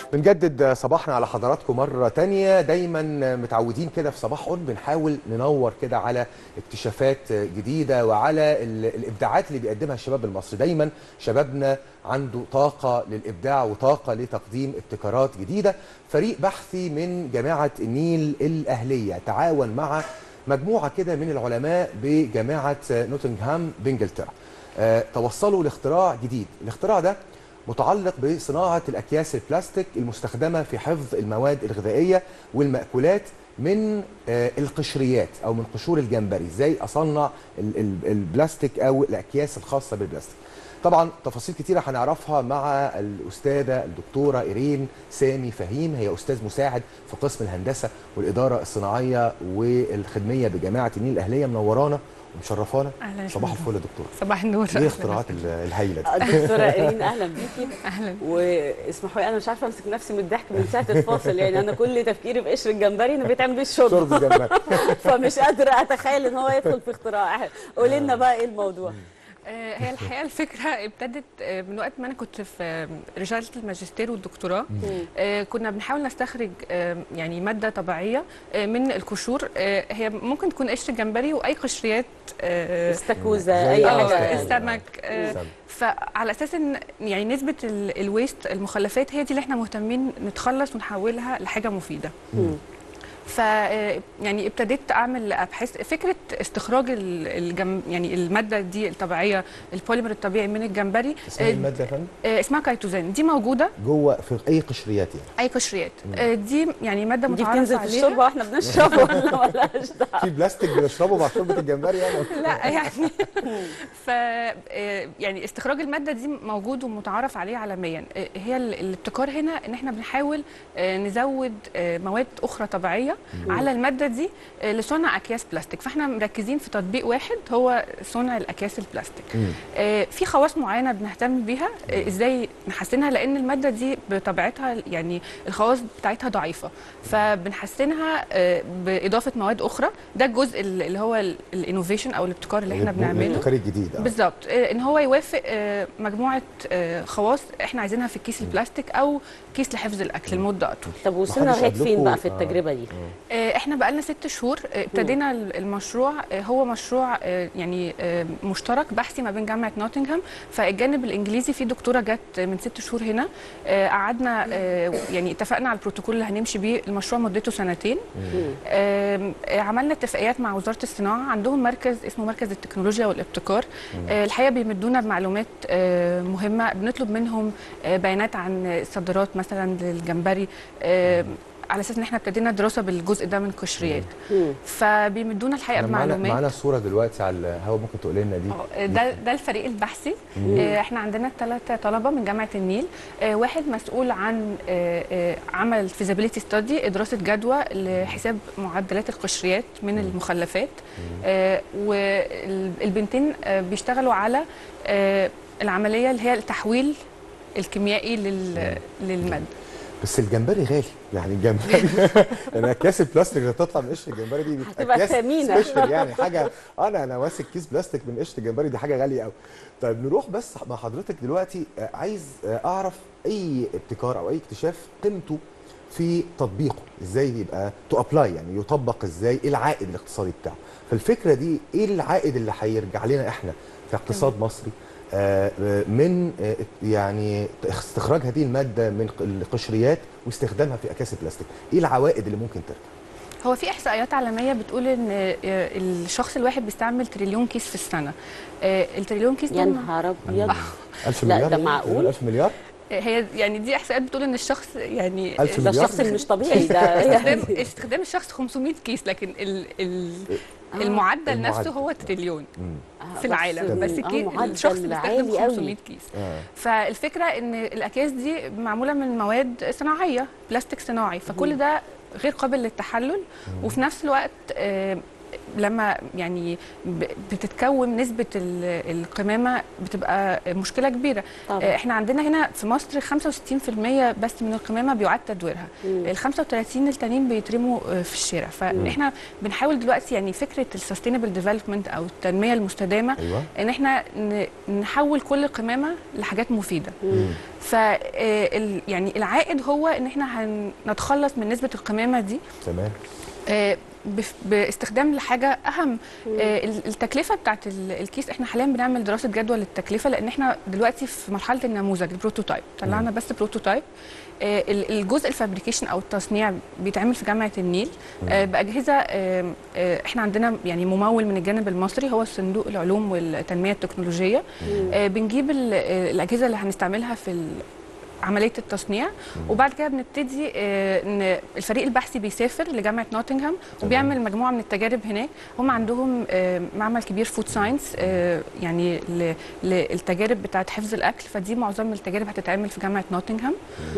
بنجدد صباحنا على حضراتكم مرة تانية دايما متعودين كده في صباح اون بنحاول ننور كده على اكتشافات جديدة وعلى ال- الإبداعات اللي بيقدمها الشباب المصري دايما شبابنا عنده طاقة للإبداع وطاقة لتقديم ابتكارات جديدة فريق بحثي من جامعة النيل الأهلية تعاون مع مجموعة كده من العلماء بجامعة نوتنغهام بإنجلترا آه، توصلوا لاختراع جديد الاختراع ده متعلق بصناعة الأكياس البلاستيك المستخدمة في حفظ المواد الغذائية والمأكولات من آه، القشريات أو من قشور الجمبري إزاي أصنع ال- ال- البلاستيك أو الأكياس الخاصة بالبلاستيك طبعا تفاصيل كتيرة هنعرفها مع الأستاذة الدكتورة إيرين سامي فهيم هي أستاذ مساعد في قسم الهندسة والإدارة الصناعية والخدمية بجامعة النيل الأهلية منورانا ومشرفانا أهلا يا صباح فندم. الفل يا دكتور صباح النور ايه الاختراعات ال- الهايله دي دكتورة إيرين أهلا بيكي اهلا واسمحوا لي أنا مش عارفة أمسك نفسي من الضحك من ساعة الفاصل يعني أنا كل تفكيري في قشر الجمبري إنه بيتعمل بيه الشرب شرب الجمبري فمش قادرة أتخيل إن هو يدخل في اختراع قولي لنا بقى إيه الموضوع آه، هي الحقيقه الفكره ابتدت آه، من وقت ما انا كنت في آه، رساله الماجستير والدكتوراه آه، كنا بنحاول نستخرج آه، يعني ماده طبيعيه آه، من القشور آه، هي ممكن تكون قشر جمبري واي قشريات آه، استاكوزا زي أي آه، حاجة السمك آه، سمك. فعلى اساس ان يعني نسبه ال- الويست المخلفات هي دي اللي احنا مهتمين نتخلص ونحولها لحاجه مفيده مم. ف يعني ابتديت اعمل ابحاث فكره استخراج ال- الجم يعني الماده دي الطبيعيه البوليمر الطبيعي من الجمبري اسمها آه، الماده يا فندم آه، اسمها كايتوزان دي موجوده جوه في اي قشريات يعني اي قشريات آه، دي يعني ماده دي متعارف بتنزل في عليها الشوربة وإحنا بنشرب ولا ملهاش دعوة في بلاستيك بنشربه مع شوربه الجمبري يعني لا يعني ف آه، يعني استخراج الماده دي موجود ومتعارف عليه عالميا آه، هي ال- الابتكار هنا ان احنا بنحاول آه، نزود آه، مواد اخرى طبيعيه على الماده دي آه، لصنع اكياس بلاستيك فاحنا مركزين في تطبيق واحد هو صنع الاكياس البلاستيك مم. آه، في خواص معينه بنهتم بيها آه، ازاي نحسنها لان الماده دي بطبيعتها يعني الخواص بتاعتها ضعيفه فبنحسنها آه، باضافه مواد اخرى ده الجزء اللي هو الانوفيشن او الابتكار اللي احنا بنعمله الابتكار الجديد آه. بالظبط آه، ان هو يوافق آه، مجموعه آه، خواص احنا عايزينها في الكيس البلاستيك او كيس لحفظ الاكل لمده اطول طب وصلنا محدش لغاية قبلكوا- فين بقى في آه. التجربة دي؟ آه، احنا بقالنا ست شهور آه، ابتدينا ال- المشروع آه، هو مشروع آه، يعني آه، مشترك بحثي ما بين جامعه نوتنغهام فالجانب الانجليزي في دكتوره جت من ست شهور هنا آه، قعدنا آه، يعني اتفقنا على البروتوكول اللي هنمشي بيه المشروع مدته سنتين مم. آم، آه، عملنا اتفاقيات مع وزاره الصناعه عندهم مركز اسمه مركز التكنولوجيا والابتكار آه، الحقيقه بيمدونا بمعلومات آه، مهمه بنطلب منهم آه، بيانات عن الصادرات مثلا للجمبري آه، على اساس ان احنا ابتدينا دراسه بالجزء ده من القشريات مم. فبيمدونا الحقيقه إحنا معانا بمعلومات معانا صوره دلوقتي على الهواء ممكن تقول لنا دي آه، ده ده الفريق البحثي آه، احنا عندنا ثلاثة طلبة من جامعة النيل آه، واحد مسؤول عن آه، آه، عمل فيزابيليتي ستادي دراسة جدوى لحساب معدلات القشريات من المخلفات آه، والبنتين آه، بيشتغلوا على آه، العملية اللي هي التحويل الكيميائي لل- للمادة بس الجمبري غالي يعني الجمبري يعني اكياس البلاستيك اللي تطلع من قشر الجمبري دي هتبقى أكياس ثمينة. سبيشال يعني حاجه انا انا ماسك كيس بلاستيك من قشر الجمبري دي حاجه غاليه قوي طيب نروح بس مع حضرتك دلوقتي آه، عايز آه، اعرف اي ابتكار او اي اكتشاف قيمته في تطبيقه ازاي يبقى تو ابلاي يعني يطبق ازاي ايه العائد الاقتصادي بتاعه فالفكره دي ايه العائد اللي هيرجع لنا احنا كاقتصاد مصري آه، آه، من آه، يعني استخراج هذه الماده من ق- القشريات واستخدامها في اكياس البلاستيك ايه العوائد اللي ممكن ترجع هو في احصائيات عالميه بتقول ان آه، الشخص الواحد بيستعمل تريليون كيس في السنه آه، التريليون كيس يا دول نهار أبيض 1000 لا، مليار ده معقول؟ 1000 مليار هي يعني دي احصائيات بتقول ان الشخص يعني ألف ده مليار؟ الشخص اللي مش طبيعي ده استخدام يعني استخدام الشخص 500 كيس لكن ال ال آه. المعدل نفسه المعدل. هو تريليون مم. في العالم بس آه، كي معدل الشخص بيستخدم عالي 500 قوي كيس آه. فالفكره ان الاكياس دي معموله من مواد صناعيه بلاستيك صناعي فكل ده غير قابل للتحلل وفي نفس الوقت آه، لما يعني ب- بتتكون نسبه ال- القمامه بتبقى مشكله كبيره طبعا آه، احنا عندنا هنا في مصر 65% بس من القمامه بيعاد تدويرها مم. ال 35 التانيين بيترموا آه، في الشارع فاحنا بنحاول دلوقتي يعني فكره السستينبل ديفلوبمنت او التنميه المستدامه ايوه ان احنا ن- نحول كل القمامه لحاجات مفيده مم. ف آه، ال- يعني العائد هو ان احنا هنتخلص من نسبه القمامه دي تمام آه، بف- باستخدام لحاجه اهم آه، ال- التكلفه بتاعت ال- الكيس احنا حاليا بنعمل دراسه جدوى للتكلفه لان احنا دلوقتي في مرحله النموذج البروتوتايب طلعنا بس بروتوتايب آه، ال- الجزء الفابريكيشن او التصنيع بيتعمل في جامعه النيل آه، باجهزه آه، آه، احنا عندنا يعني ممول من الجانب المصري هو صندوق العلوم والتنميه التكنولوجيه آه، بنجيب ال- آه، الاجهزه اللي هنستعملها في ال- عمليه التصنيع وبعد كده بنبتدي آه، ان الفريق البحثي بيسافر لجامعه نوتنغهام وبيعمل مجموعه من التجارب هناك هم عندهم آه، معمل كبير فود ساينس يعني ل- للتجارب بتاعه حفظ الاكل فدي معظم التجارب هتتعمل في جامعه نوتنغهام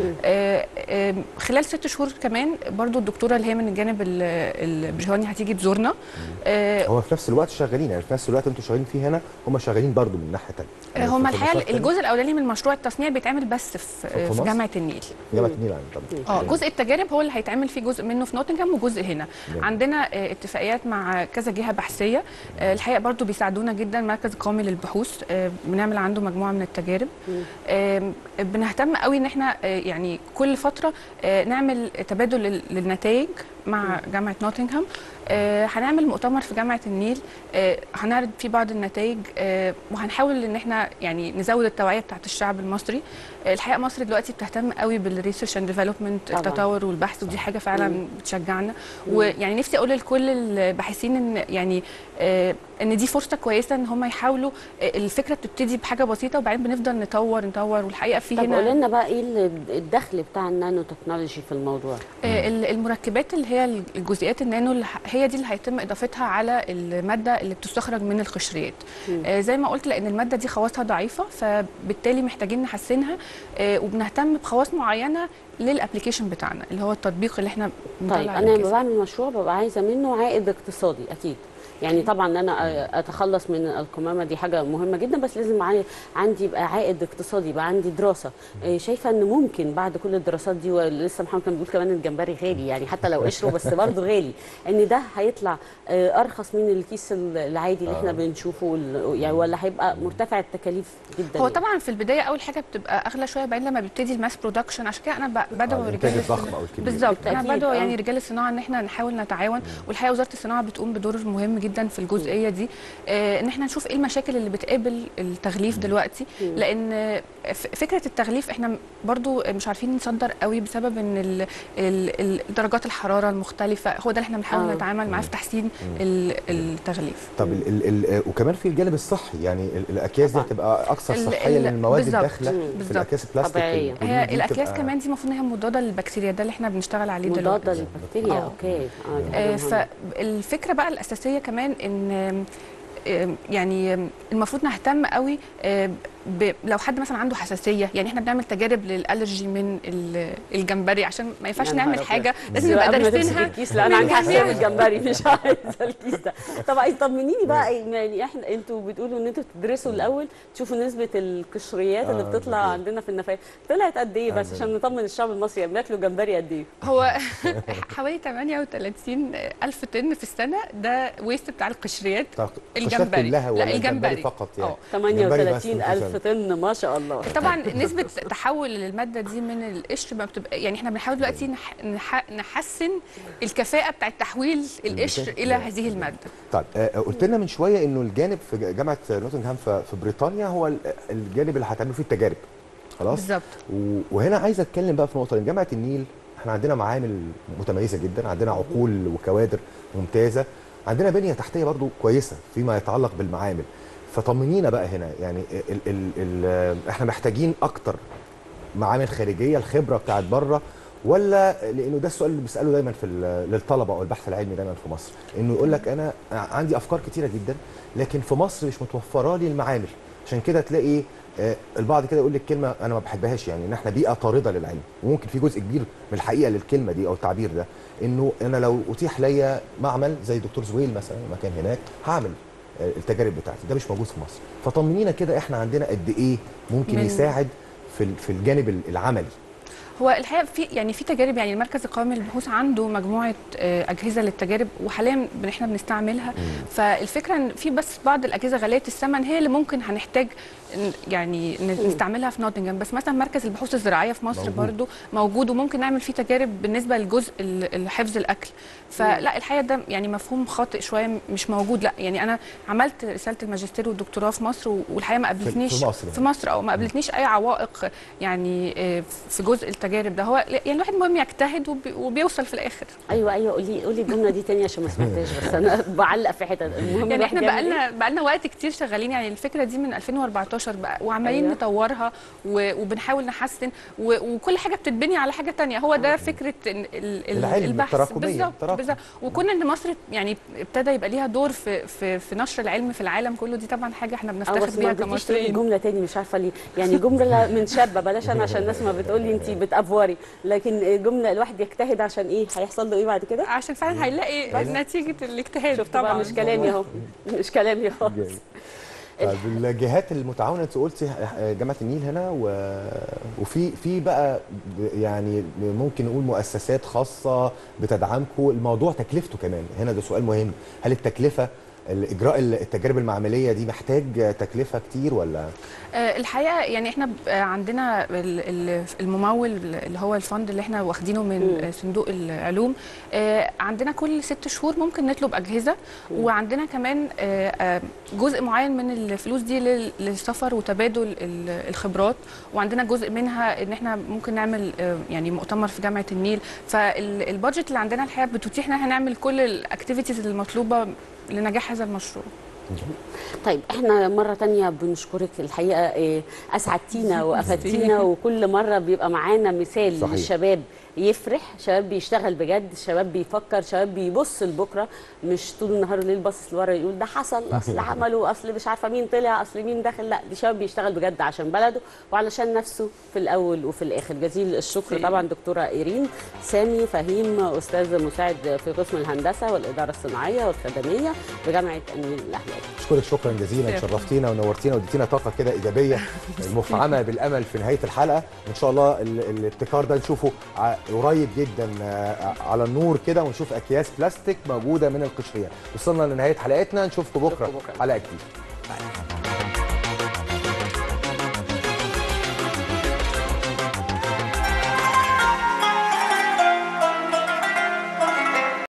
آه، آه، خلال ست شهور كمان برضو الدكتوره اللي هي من الجانب ال- البريطاني هتيجي تزورنا آه، هو في نفس الوقت شغالين يعني في نفس الوقت انتوا شغالين فيه هنا هم شغالين برضو من ناحيه ثانيه هم الحقيقه الجزء الاولاني من مشروع التصنيع بيتعمل بس في, في في مصر؟ جامعه النيل جامعه النيل يعني طبعا اه جزء التجارب هو اللي هيتعمل فيه جزء منه في نوتنغهام وجزء هنا جميل. عندنا آه، اتفاقيات مع كذا جهه بحثيه آه، الحقيقه برضو بيساعدونا جدا مركز قومي للبحوث آه، بنعمل عنده مجموعه من التجارب آم، بنهتم قوي ان احنا آه، يعني كل فتره آه، نعمل تبادل لل- للنتائج مع جامعه نوتنغهام آه، هنعمل مؤتمر في جامعه النيل آه، هنعرض فيه بعض النتائج آه، وهنحاول ان احنا يعني نزود التوعيه بتاعت الشعب المصري آه، الحقيقه مصر دلوقتي بتهتم قوي بالريسيرش اند ديفلوبمنت طبعاً. التطور والبحث ودي حاجه فعلا مم. بتشجعنا ويعني نفسي اقول لكل الباحثين ان يعني آه، ان دي فرصه كويسه ان هم يحاولوا آه، الفكره بتبتدي بحاجه بسيطه وبعدين بنفضل نطور نطور والحقيقه في طب هنا قول لنا بقى ايه ال- الدخل بتاع النانو تكنولوجي في الموضوع آه، ال- المركبات اللي هي الجزيئات النانو اللي ه- هي دي اللي هيتم اضافتها على الماده اللي بتستخرج من القشريات مم. آه، زي ما قلت لان الماده دي خواصها ضعيفه فبالتالي محتاجين نحسنها آه، وبنهتم بخواص معينه للابلكيشن بتاعنا اللي هو التطبيق اللي احنا بنطلع طيب عليه انا لما الجهاز. بعمل مشروع ببقى عايزه منه عائد اقتصادي اكيد يعني طبعا ان انا أ- اتخلص من القمامه دي حاجه مهمه جدا بس لازم عندي عندي يبقى عائد اقتصادي يبقى عندي دراسه إيه، شايفه ان ممكن بعد كل الدراسات دي ولسه محمد كان بيقول كمان الجمبري غالي يعني حتى لو قشره بس برضه غالي ان ده هيطلع آه، ارخص من الكيس ال- العادي اللي احنا بنشوفه وال- يعني ولا هيبقى مرتفع التكاليف جدا هو يعني. طبعا في البدايه اول حاجه بتبقى اغلى شويه بعدين لما بيبتدي الماس برودكشن عشان كده انا ب- بدعو الانتاج رجال الضخم الصناعة- او الكبير بالظبط انا بالتأكيد، بدعو آه. يعني رجال الصناعه ان احنا نحاول نتعاون والحقيقه وزاره الصناعه بتقوم بدور مهم جدا في الجزئيه دي آه، ان احنا نشوف ايه المشاكل اللي بتقابل التغليف دلوقتي مم. لان آه، ف- فكره التغليف احنا برضو مش عارفين نصدر قوي بسبب ان ال- ال- ال- درجات الحراره المختلفه هو ده اللي احنا بنحاول آه. نتعامل معاه في تحسين ال- التغليف طب ال ال ال وكمان في الجانب الصحي يعني ال- الاكياس دي طبعاً. هتبقى اكثر ال- صحيه ال- للمواد بالظبط. الداخله مم. في بالظبط. الاكياس البلاستيك طبيعية. البوليو هي دي الاكياس بتبقى- كمان دي المفروض ان هي مضاده للبكتيريا ده اللي احنا بنشتغل عليه دلوقتي مضاده للبكتيريا آه. اوكي اه دي حاجة آه، مهمة. فالفكره بقى الاساسيه كمان ان آم، آم، يعني آم، المفروض نهتم قوي آم، ب- لو حد مثلا عنده حساسيه يعني احنا بنعمل تجارب للالرجي من ال- الجمبري عشان ما ينفعش يا نهار نعمل أبيض. حاجه بس لازم نبقى قبل ما تمسك دارسينها الكيس لا انا من عندي حساسيه من جميع- الجمبري مش عايزه الكيس ده طب عايز طمنيني بقى يعني احنا انتوا بتقولوا ان انتوا بتدرسوا الاول تشوفوا نسبه القشريات اللي آه، بتطلع بالظبط. عندنا في النفايات طلعت قد ايه بس آه، عشان نطمن الشعب المصري يعني بياكلوا جمبري قد ايه هو حوالي 38 الف طن في السنه ده ويست بتاع القشريات طب القشرات الجمبري. كلها لا، ولا الجمبري. الجمبري فقط يعني آه. الجمبري بس 38 الف طن ما شاء الله طبعا نسبه تحول الماده دي من القشر ما بتبقى يعني احنا بنحاول دلوقتي نح- نح- نحسن الكفاءه بتاعه تحويل القشر البتاع- الى هذه الماده طيب آه، قلت لنا من شويه انه الجانب في جامعه نوتنغهام في في بريطانيا هو ال- الجانب اللي هتعملوا فيه التجارب خلاص بالظبط و- وهنا عايز اتكلم بقى في نقطه لان جامعه النيل احنا عندنا معامل متميزه جدا عندنا عقول وكوادر ممتازه عندنا بنيه تحتيه برضو كويسه فيما يتعلق بالمعامل فطمنينا بقى هنا يعني ال ال ال احنا محتاجين اكتر معامل خارجيه الخبره بتاعت بره ولا لانه ده السؤال اللي بيساله دايما في ال- للطلبه او البحث العلمي دايما في مصر انه يقول لك انا عندي افكار كتيره جدا لكن في مصر مش متوفره لي المعامل عشان كده تلاقي آه، البعض كده يقول لك كلمه انا ما بحبهاش يعني ان احنا بيئه طارده للعلم وممكن في جزء كبير من الحقيقه للكلمه دي او التعبير ده انه انا لو اتيح ليا معمل زي دكتور زويل مثلا مكان هناك هعمل آه، التجارب بتاعتي ده مش موجود في مصر فطمنينا كده احنا عندنا قد ايه ممكن من- يساعد في ال- في الجانب العملي هو الحقيقه في يعني في تجارب يعني المركز القومي للبحوث عنده مجموعه آه، اجهزه للتجارب وحاليا بن- احنا بنستعملها فالفكره ان في بس بعض الاجهزه غاليه الثمن هي اللي ممكن هنحتاج ن- يعني ن- نستعملها في نوتنجهام بس مثلا مركز البحوث الزراعيه في مصر موجود. برضو موجود وممكن نعمل فيه تجارب بالنسبه لجزء ال- ال- حفظ الاكل فلا الحقيقه ده يعني مفهوم خاطئ شويه مش موجود لا يعني انا عملت رساله الماجستير والدكتوراه في مصر والحقيقه ما قابلتنيش في مصر يعني. في مصر او ما قابلتنيش اي عوائق يعني آه، في جزء التجارب ده هو يعني الواحد مهم يجتهد وبي- وبيوصل في الاخر ايوه ايوه قولي قولي الجمله دي تاني عشان ما سمعتهاش بس انا بعلق في حتت المهم يعني الواحد احنا يعمل إيه؟ بقالنا بقالنا وقت كتير شغالين يعني الفكره دي من 2014 بقى وعمالين أيوة. نطورها و- وبنحاول نحسن و- وكل حاجه بتتبني على حاجه تانية هو ده فكره ال- ال- العلم، البحث التراكمية، بالظبط التراكم. بالظبط وكون ان مصر يعني ابتدى يبقى ليها دور في في, في نشر العلم في العالم كله دي طبعا حاجه احنا اه بنفتخر بس ما بيها رضيتيش تقولي كمصريين جمله تاني مش عارفه ليه يعني جمله من شابه بلاش انا عشان الناس ما بتقول لي انت بتافوري لكن جمله الواحد يجتهد عشان ايه هيحصل له ايه بعد كده عشان فعلا هيلاقي نتيجه الاجتهاد شفت بقى طبعا مش كلامي اهو مش كلامي خالص جميل. طيب الجهات المتعاونه انت قلتي آه، جامعه النيل هنا و... وفي في بقى ب- يعني ممكن نقول مؤسسات خاصه بتدعمكم الموضوع تكلفته كمان هنا ده سؤال مهم هل التكلفه الاجراء التجارب المعمليه دي محتاج تكلفه كتير ولا آه، الحقيقه يعني احنا ب- آه، عندنا ال- ال- الممول اللي هو الفند اللي احنا واخدينه من مم. آه، صندوق العلوم آه، عندنا كل ست شهور ممكن نطلب اجهزه وعندنا كمان آه، آه، جزء معين من الفلوس دي لل- للسفر وتبادل ال- الخبرات وعندنا جزء منها ان احنا ممكن نعمل آه، يعني مؤتمر في جامعه النيل فالبادجت اللي عندنا الحقيقه بتتيح ان احنا نعمل كل الاكتيفيتيز المطلوبه لنجاح هذا المشروع طيب احنا مره تانية بنشكرك الحقيقه إيه، اسعدتينا وافدتينا وكل مره بيبقى معانا مثال صحيح. للشباب يفرح شباب بيشتغل بجد شباب بيفكر شباب بيبص لبكره مش طول النهار الليل باصص لورا يقول ده حصل اصل عملوا اصل مش عارفه مين طلع اصل مين دخل لا دي شباب بيشتغل بجد عشان بلده وعلشان نفسه في الاول وفي الاخر جزيل الشكر ميرسي. طبعا دكتوره ايرين سامي فهيم استاذ مساعد في قسم الهندسه والاداره الصناعيه والخدميه بجامعه النيل الاحياء اشكرك شكرا جزيلا شكراً. شرفتينا ونورتينا واديتينا طاقه كده ايجابيه مفعمه بالامل في نهايه الحلقه وان شاء الله ال- الابتكار ده نشوفه ع- قريب جدا آه، على النور كده ونشوف اكياس بلاستيك موجوده من القشريات وصلنا لنهايه حلقتنا نشوفكم بكره نشوفكم بكرة. حلقه جديده